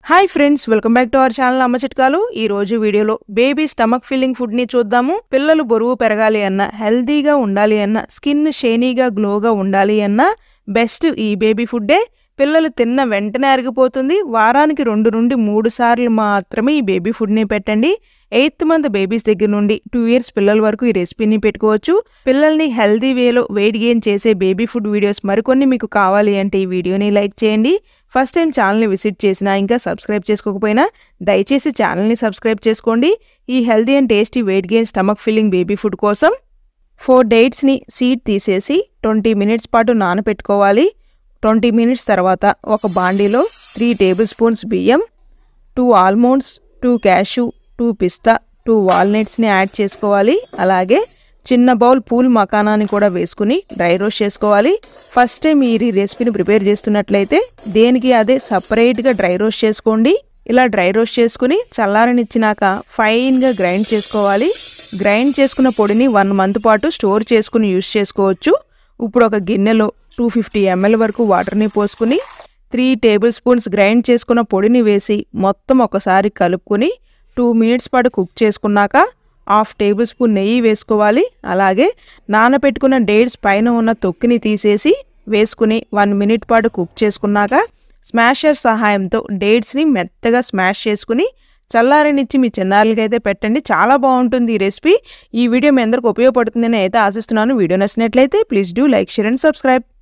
hi friends welcome back to our channel అమ్మ చిట్కాలు ఈ రోజు వీడియోలో బేబీ స్టమక్ ఫిల్లింగ్ ఫుడ్ ని చూద్దాము పిల్లలు బరువు పెరగాలి అన్న హెల్తీగా ఉండాలి అన్న స్కిన్ షేనీగా గ్లోగా ఉండాలి అన్న బెస్ట్ ఈ బేబీ ఫుడ్డే పిల్లలు తిన్న వెంటనే అరిగిపోతుంది వారానికి రెండు నుండి మూడు సార్లు మాత్రమే ఈ బేబీ ఫుడ్ని పెట్టండి ఎయిత్ మంత్ బేబీస్ దగ్గర నుండి టూ ఇయర్స్ పిల్లల వరకు ఈ రెసిపీని పెట్టుకోవచ్చు పిల్లల్ని హెల్దీ వేలో వెయిట్ గెయిన్ చేసే బేబీ ఫుడ్ వీడియోస్ మరికొన్ని మీకు కావాలి అంటే ఈ వీడియోని లైక్ చేయండి ఫస్ట్ టైం ఛానల్ని విజిట్ చేసినా ఇంకా సబ్స్క్రైబ్ చేసుకోకపోయినా దయచేసి ఛానల్ని సబ్స్క్రైబ్ చేసుకోండి ఈ healthy and tasty weight gain stomach filling baby food కోసం ఫోర్ డేట్స్ని సీడ్ తీసేసి ట్వంటీ మినిట్స్ పాటు నానబెట్టుకోవాలి ట్వంటీ మినిట్స్ తర్వాత ఒక బాండీలో త్రీ టేబుల్ స్పూన్స్ బియ్యం two almonds two cashew two పిస్తా టూ వాల్నట్స్ని యాడ్ చేసుకోవాలి అలాగే చిన్న బౌల్ పూల్ మకానాన్ని కూడా వేసుకుని డ్రై రోస్ట్ చేసుకోవాలి ఫస్ట్ టైం మీరు ఈ రెసిపీని ప్రిపేర్ చేస్తున్నట్లయితే దేనికి అదే సపరేట్గా డ్రై రోస్ట్ చేసుకోండి ఇలా డ్రై రోస్ట్ చేసుకుని చల్లారనిచ్చినాక ఫైన్గా గ్రైండ్ చేసుకోవాలి గ్రైండ్ చేసుకున్న పొడిని వన్ మంత్ పాటు స్టోర్ చేసుకుని యూస్ చేసుకోవచ్చు ఇప్పుడు ఒక గిన్నెలో టూ ఫిఫ్టీ ఎంఎల్ వరకు వాటర్ని పోసుకుని త్రీ టేబుల్ స్పూన్స్ గ్రైండ్ చేసుకున్న పొడిని వేసి మొత్తం ఒకసారి కలుపుకొని టూ మినిట్స్ పాటు కుక్ చేసుకున్నాక హాఫ్ టేబుల్ స్పూన్ నెయ్యి వేసుకోవాలి అలాగే నానబెట్టుకున్న డేట్స్ పైన ఉన్న తొక్కిని తీసేసి వేసుకుని వన్ మినిట్ పాటు కుక్ చేసుకున్నాక స్మాషర్ సహాయంతో డేట్స్ని మెత్తగా స్మాష్ చేసుకుని చల్లారనిచ్చి మీ చిన్నారులకైతే పెట్టండి చాలా బాగుంటుంది ఈ రెసిపీ ఈ వీడియో మీ అందరికి ఉపయోగపడుతుందని అయితే ఆశిస్తున్నాను వీడియో నచ్చినట్లయితే please do like share and subscribe